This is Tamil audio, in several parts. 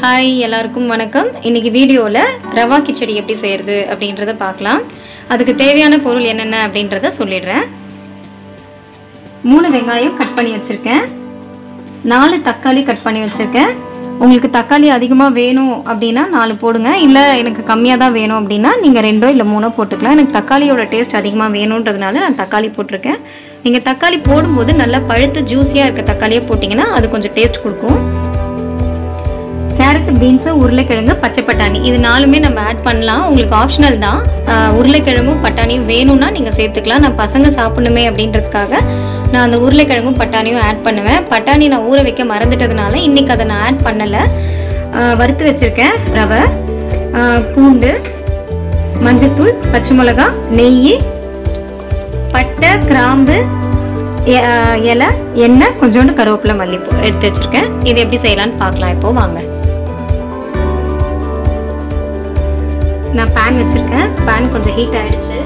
ஹாய் எல்லாருக்கும் வணக்கம் இன்னைக்கு வீடியோவில் ரவா கிச்சடி எப்படி செய்யறது அப்படின்றத பார்க்கலாம் அதுக்கு தேவையான பொருள் என்னென்ன அப்படின்றத சொல்லிடுறேன் மூணு வெங்காயம் கட் பண்ணி வச்சிருக்கேன் நாலு தக்காளி கட் பண்ணி வச்சிருக்கேன் உங்களுக்கு தக்காளி அதிகமாக வேணும் அப்படின்னா நாலு போடுங்க இல்லை எனக்கு கம்மியாக தான் வேணும் அப்படின்னா நீங்கள் ரெண்டோ இல்லை மூணோ போட்டுக்கலாம் எனக்கு தக்காளியோட டேஸ்ட் அதிகமாக வேணுன்றதுனால நான் தக்காளி போட்டிருக்கேன் நீங்கள் தக்காளி போடும்போது நல்லா பழுத்து ஜூஸியாக இருக்க தக்காளியே போட்டிங்கன்னா அது கொஞ்சம் டேஸ்ட் கொடுக்கும் கேரட் பீன்ஸு உருளைக்கிழங்கு பச்சை பட்டாணி இது நாலுமே நம்ம ஆட் பண்ணலாம் உங்களுக்கு ஆப்ஷனல் தான் ஆஹ் உருளைக்கிழங்கும் பட்டாணியும் வேணும்னா நீங்கள் சேர்த்துக்கலாம் நான் பசங்க சாப்பிடணுமே அப்படின்றதுக்காக நான் அந்த உருளைக்கிழங்கும் பட்டாணியும் ஆட் பண்ணுவேன் பட்டாணி நான் ஊற வைக்க மறந்துட்டதுனால இன்னைக்கு அதை நான் ஆட் பண்ணலை ஆஹ் வறுத்து வச்சிருக்கேன் ரவை ஆஹ் பூண்டு மஞ்சத்தூள் பச்சை மிளகாய் நெய் பட்டை கிராம்பு எ- ஆஹ் இலை எண்ணெய் கொஞ்சோண்டு கருவேப்பிலை மல்லிப்பூ எடுத்து வச்சிருக்கேன் இது எப்படி செய்யலாம்னு பார்க்கலாம் இப்போ வாங்க நான் பேன் வச்சிருக்கேன் பேன் கொஞ்சம் ஹீட் ஆயிடுச்சு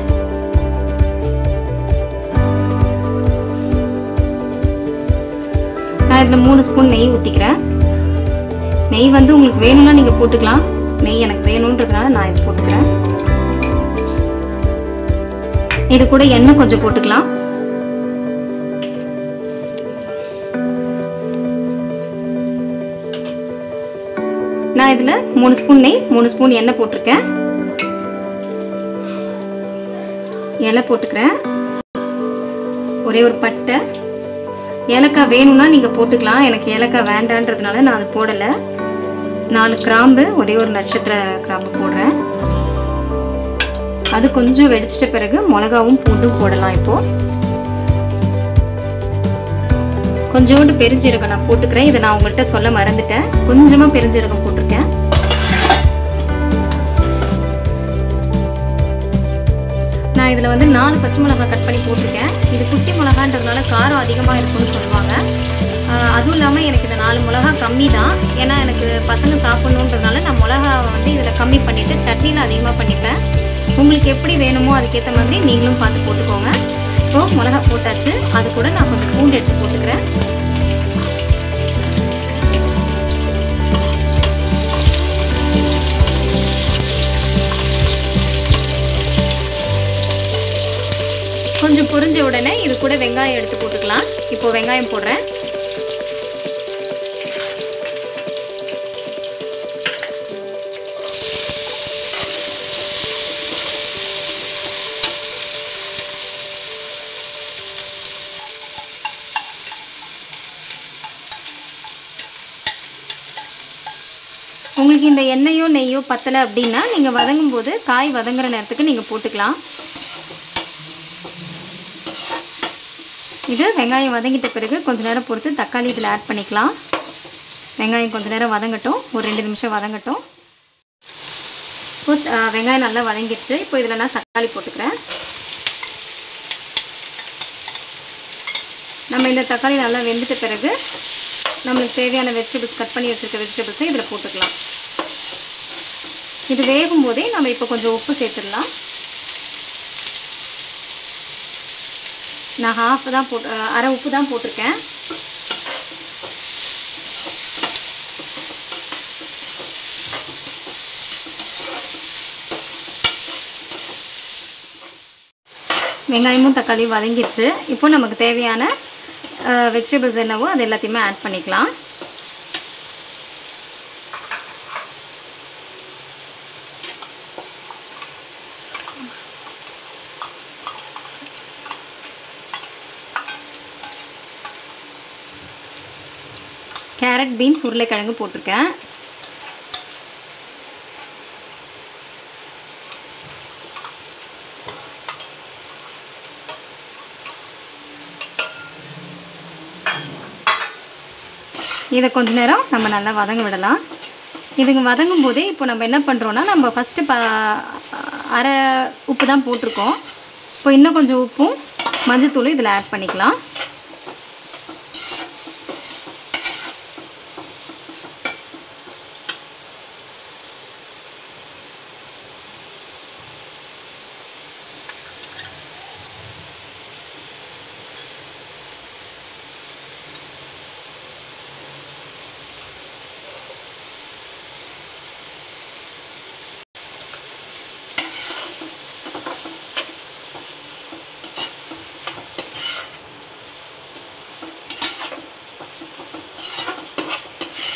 நான் இதில் மூணு ஸ்பூன் நெய் ஊற்றிக்கிறேன் நெய் வந்து உங்களுக்கு வேணும்னா நீங்கள் போட்டுக்கலாம் நெய் எனக்கு வேணுன்றதுனால நான் இது போட்டுக்கிறேன் இது கூட எண்ணெய் கொஞ்சம் போட்டுக்கலாம் நான் இதுல மூணு ஸ்பூன் நெய் மூணு ஸ்பூன் எண்ணெய் போட்டிருக்கேன் இலை போட்டுக்கிறேன் ஒரே ஒரு பட்டை ஏலக்காய் வேணும்னா நீங்க போட்டுக்கலாம் எனக்கு ஏலக்காய் வேண்டான்றதுனால நான் அது போடல நாலு கிராம்பு ஒரே ஒரு நட்சத்திர கிராம்பு போடுறேன் அது கொஞ்சம் வெடிச்சிட்ட பிறகு மிளகாவும் பூண்டும் போடலாம் இப்போ கொஞ்சோண்டு பெருஞ்சீரகம் நான் போட்டுக்கிறேன் இதை நான் உங்கள்கிட்ட சொல்ல மறந்துட்டேன் கொஞ்சமா பெருஞ்சீரகம் போட்டிருக்கேன் நான் இதில் வந்து நாலு பச்சை மிளகாய் கட் பண்ணி போட்டிருக்கேன் இது குட்டி மிளகான்றதுனால காரம் அதிகமாக இருக்கும்னு சொல்லுவாங்க ஆஹ் அதுவும் இல்லாமல் எனக்கு இந்த நாலு மிளகா கம்மி தான் ஏன்னா எனக்கு பசங்க சாப்பிடணுன்றதுனால நான் மிளகா வந்து இதில் கம்மி பண்ணிவிட்டு சட்னியில் அதிகமாக பண்ணிப்பேன் உங்களுக்கு எப்படி வேணுமோ அதுக்கேற்ற மாதிரி நீங்களும் பார்த்து போட்டுக்கோங்க இப்போ மிளகா போட்டாச்சு அது கூட நான் கொஞ்சம் பூண்டு எடுத்து போட்டுக்கிறேன் கொஞ்சம் பொரிஞ்ச உடனே இது கூட வெங்காயம் எடுத்து போட்டுக்கலாம் இப்போ வெங்காயம் போடுறேன் உங்களுக்கு இந்த எண்ணெயோ நெய்யோ பத்தலை அப்படின்னா நீங்கள் வதங்கும் போது காய் வதங்குற நேரத்துக்கு நீங்கள் போட்டுக்கலாம் இது வெங்காயம் வதங்கிட்ட பிறகு கொஞ்ச நேரம் பொறுத்து தக்காளி இதில் ஆட் பண்ணிக்கலாம் வெங்காயம் கொஞ்ச நேரம் வதங்கட்டும் ஒரு ரெண்டு நிமிஷம் வதங்கட்டும் இப்போ அஹ், வெங்காயம் நல்லா வதங்கிடுச்சு இப்போ இதில் நான் தக்காளி போட்டுக்கிறேன் நம்ம இந்த தக்காளி நல்லா வெந்துட்ட பிறகு நம்மளுக்கு தேவையான வெஜிடபிள்ஸ் கட் பண்ணி வச்சுருக்க வெஜிடபிள்ஸை இதில் போட்டுக்கலாம் இது வேகும் போதே நம்ம இப்போ கொஞ்சம் உப்பு சேர்த்துடலாம் நான் ஹாஃப் தான் போட்டு அஹ், அரை உப்பு தான் போட்டிருக்கேன் வெங்காயமும் தக்காளியும் வதங்கிடுச்சு இப்போ நமக்கு தேவையான வெஜிடபிள்ஸ் என்னவோ அது எல்லாத்தையுமே ஆட் பண்ணிக்கலாம் கேரட் பீன்ஸ் உருளைக்கிழங்கு போட்டிருக்கேன் இதை கொஞ்ச நேரம் நம்ம நல்லா வதங்க விடலாம் இதுங்க வதங்கும் போதே இப்போ நம்ம என்ன பண்ணுறோன்னா நம்ம ஃபஸ்ட்டு ப அரை உப்பு தான் போட்டிருக்கோம் இப்போ இன்னும் கொஞ்சம் உப்பும் மஞ்சத்தூளும் இதில் ஆட் பண்ணிக்கலாம்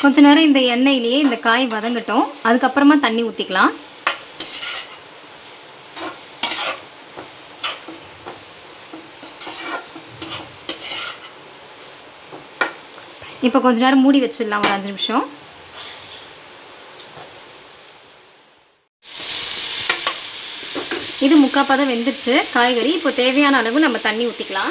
கொஞ்ச நேரம் இந்த எண்ணெயிலேயே இந்த காய் வதங்கட்டும் அதுக்கப்புறமா தண்ணி ஊற்றிக்கலாம் இப்போ கொஞ்ச நேரம் மூடி வச்சிடலாம் ஒரு அஞ்சு நிமிஷம் இது முக்கால் பதம் வெந்துருச்சு காய்கறி இப்போ தேவையான அளவு நம்ம தண்ணி ஊற்றிக்கலாம்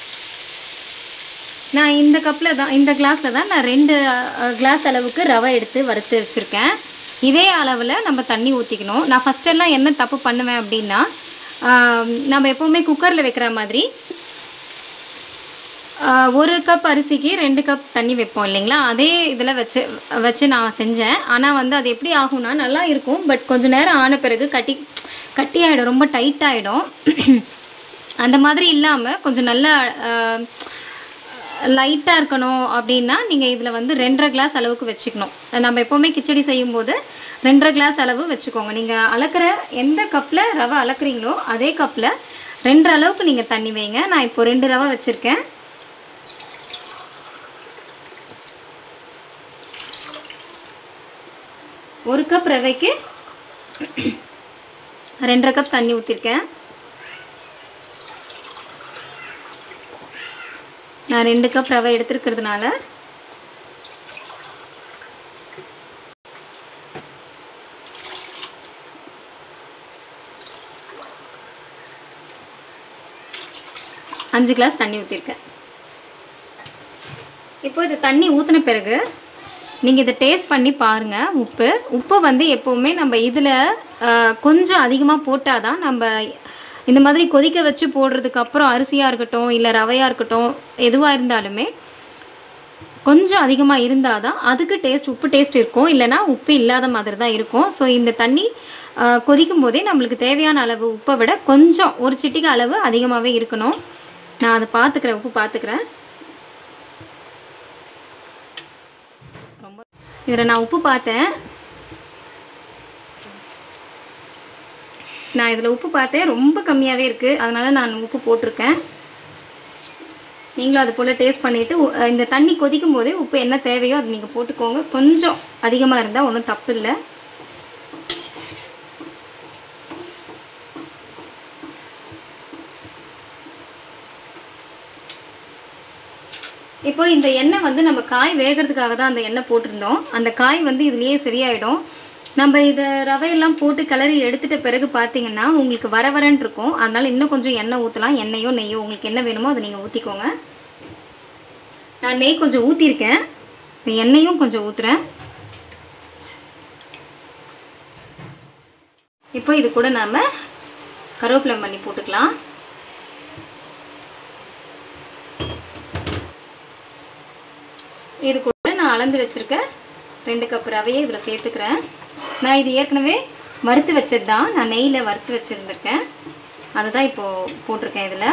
நான் இந்த கப்பில் தான் இந்த கிளாஸில் தான் நான் ரெண்டு கிளாஸ் அளவுக்கு ரவை எடுத்து வறுத்து வச்சுருக்கேன் இதே அளவில் நம்ம தண்ணி ஊற்றிக்கணும் நான் ஃபஸ்ட்டெல்லாம் என்ன தப்பு பண்ணுவேன் அப்படின்னா ஆம், நம்ம எப்போவுமே குக்கரில் வைக்கிற மாதிரி ஆஹ், ஒரு கப் அரிசிக்கு ரெண்டு கப் தண்ணி வைப்போம் இல்லைங்களா அதே இதில் வச்சு வச்சு நான் செஞ்சேன் ஆனால் வந்து அது எப்படி ஆகும்னா நல்லா இருக்கும் பட் கொஞ்ச நேரம் ஆன பிறகு கட்டி கட்டி ஆகிடும் ரொம்ப டைட் ஆகிடும் அந்த மாதிரி இல்லாமல் கொஞ்சம் நல்லா லைட்டாக இருக்கணும் அப்படின்னா நீங்கள் இதில் வந்து ரெண்டரை கிளாஸ் அளவுக்கு வச்சுக்கணும் நம்ம எப்போவுமே கிச்சடி செய்யும்போது ரெண்டரை கிளாஸ் அளவு வச்சுக்கோங்க நீங்கள் அளக்குற எந்த கப்பில் ரவை அளக்குறீங்களோ அதே கப்பில் ரெண்டரை அளவுக்கு நீங்கள் தண்ணி வைங்க நான் இப்போ ரெண்டு ரவை வச்சுருக்கேன் ஒரு கப் ரவைக்கு ரெண்டரை கப் தண்ணி ஊற்றிருக்கேன் நான் ரெண்டு கப் ரவை எடுத்துருக்கிறதுனால அஞ்சு கிளாஸ் தண்ணி ஊற்றிருக்கேன் இப்போ இது தண்ணி ஊற்றின பிறகு நீங்கள் இதை டேஸ்ட் பண்ணி பாருங்கள் உப்பு உப்பு வந்து எப்போவுமே நம்ம இதில் கொஞ்சம் அதிகமாக போட்டால் தான் நம்ம இந்த மாதிரி கொதிக்க வச்சு போடுறதுக்கு அப்புறம் அரிசியாக இருக்கட்டும் இல்லை ரவையாக இருக்கட்டும் எதுவாக இருந்தாலுமே கொஞ்சம் அதிகமாக இருந்தால் தான் அதுக்கு டேஸ்ட் உப்பு டேஸ்ட் இருக்கும் இல்லைன்னா உப்பு இல்லாத மாதிரி தான் இருக்கும் ஸோ இந்த தண்ணி ஆ, கொதிக்கும் போதே நம்மளுக்கு தேவையான அளவு உப்பை விட கொஞ்சம் ஒரு சிட்டிக்கு அளவு அதிகமாகவே இருக்கணும் நான் அதை பார்த்துக்கிறேன் உப்பு பார்த்துக்கிறேன் ரொம்ப இதில் நான் உப்பு பார்த்தேன் நான் இதில் உப்பு பார்த்தேன் ரொம்ப கம்மியாகவே இருக்குது அதனால நான் உப்பு போட்டிருக்கேன் நீங்களும் அது போல் டேஸ்ட் பண்ணிவிட்டு இந்த தண்ணி கொதிக்கும் போதே உப்பு என்ன தேவையோ அது நீங்கள் போட்டுக்கோங்க கொஞ்சம் அதிகமாக இருந்தால் ஒன்றும் தப்பு இல்லை இப்போ இந்த எண்ணெய் வந்து நம்ம காய் வேகிறதுக்காக தான் அந்த எண்ணெய் போட்டிருந்தோம் அந்த காய் வந்து இதுலயே சரியாயிடும் நம்ம இதை ரவையெல்லாம் போட்டு கிளறி எடுத்துட்ட பிறகு பார்த்தீங்கன்னா உங்களுக்கு வர வரன்னு இருக்கும் அதனால இன்னும் கொஞ்சம் எண்ணெய் ஊற்றலாம் எண்ணெயோ நெய்யோ உங்களுக்கு என்ன வேணுமோ அதை நீங்கள் ஊற்றிக்கோங்க நான் நெய் கொஞ்சம் ஊற்றிருக்கேன் எண்ணெயும் கொஞ்சம் ஊற்றுறேன் இப்போ இது கூட நாம கருவேப்பிலை மல்லி போட்டுக்கலாம் இது கூட நான் அளந்து வச்சிருக்க ரெண்டு கப் ரவையை இதில் சேர்த்துக்கிறேன் நான் இது ஏற்கனவே வறுத்து வச்சது தான் நான் நெய்யில் வறுத்து வச்சுருந்துருக்கேன் அதை தான் இப்போது போட்டிருக்கேன் இதில்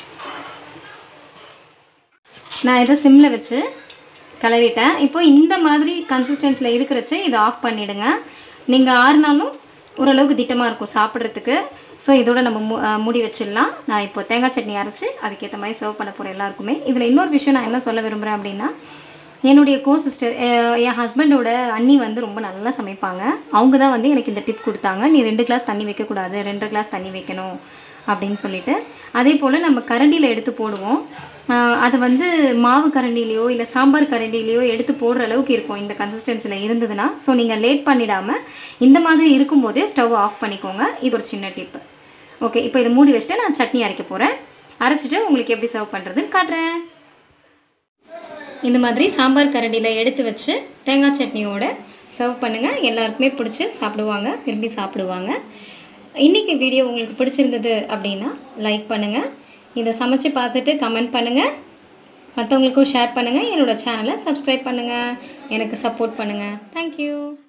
நான் இதை சிம்மில் வச்சு கிளறிட்டேன் இப்போ இந்த மாதிரி கன்சிஸ்டன்சியில் இருக்கிறச்சு இதை ஆஃப் பண்ணிவிடுங்க நீங்கள் ஆறுனாலும் ஓரளவுக்கு திட்டமாக இருக்கும் சாப்பிட்றதுக்கு ஸோ இதோட நம்ம மு- அஹ் மூடி வச்சிடலாம் நான் இப்போ தேங்காய் சட்னி அரைச்சி அதுக்கேற்ற மாதிரி சர்வ் பண்ண போகிறேன் எல்லாருக்குமே இதில் இன்னொரு விஷயம் நான் என்ன சொல்ல விரும்புகிறேன் அப்படின்னா என்னுடைய கோ சிஸ்டர் என் ஹஸ்பண்டோட அண்ணி வந்து ரொம்ப நல்லா சமைப்பாங்க அவங்க தான் வந்து எனக்கு இந்த டிப் கொடுத்தாங்க நீ ரெண்டு கிளாஸ் தண்ணி வைக்கக்கூடாது ரெண்டரை கிளாஸ் தண்ணி வைக்கணும் அப்படின்னு சொல்லிட்டு அதே போல் நம்ம கரண்டியில் எடுத்து போடுவோம் ஆஹ் அது வந்து மாவு கரண்டிலேயோ இல்லை சாம்பார் கரண்டிலேயோ எடுத்து போடுற அளவுக்கு இருக்கும் இந்த கன்சிஸ்டன்சியில் இருந்ததுன்னா ஸோ நீங்கள் லேட் பண்ணிடாமல் இந்த மாதிரி இருக்கும்போதே ஸ்டவ் ஆஃப் பண்ணிக்கோங்க இது ஒரு சின்ன டிப்பு ஓகே இப்போ இதை மூடி வச்சுட்டு நான் சட்னி அரைக்க போகிறேன் அரைச்சிட்டு உங்களுக்கு எப்படி சர்வ் பண்ணுறதுன்னு காட்டுறேன் இந்த மாதிரி சாம்பார் கரண்டியில் எடுத்து வச்சு தேங்காய் சட்னியோட சர்வ் பண்ணுங்கள் எல்லாருக்குமே பிடிச்சி சாப்பிடுவாங்க விரும்பி சாப்பிடுவாங்க இன்றைக்கி வீடியோ உங்களுக்கு பிடிச்சிருந்தது அப்படின்னா லைக் பண்ணுங்கள் இதை சமைச்சு பார்த்துட்டு கமெண்ட் பண்ணுங்கள் மற்றவங்களுக்கும் ஷேர் பண்ணுங்கள் என்னோட சேனலை சப்ஸ்கிரைப் பண்ணுங்கள் எனக்கு சப்போர்ட் பண்ணுங்கள் தேங்க்யூ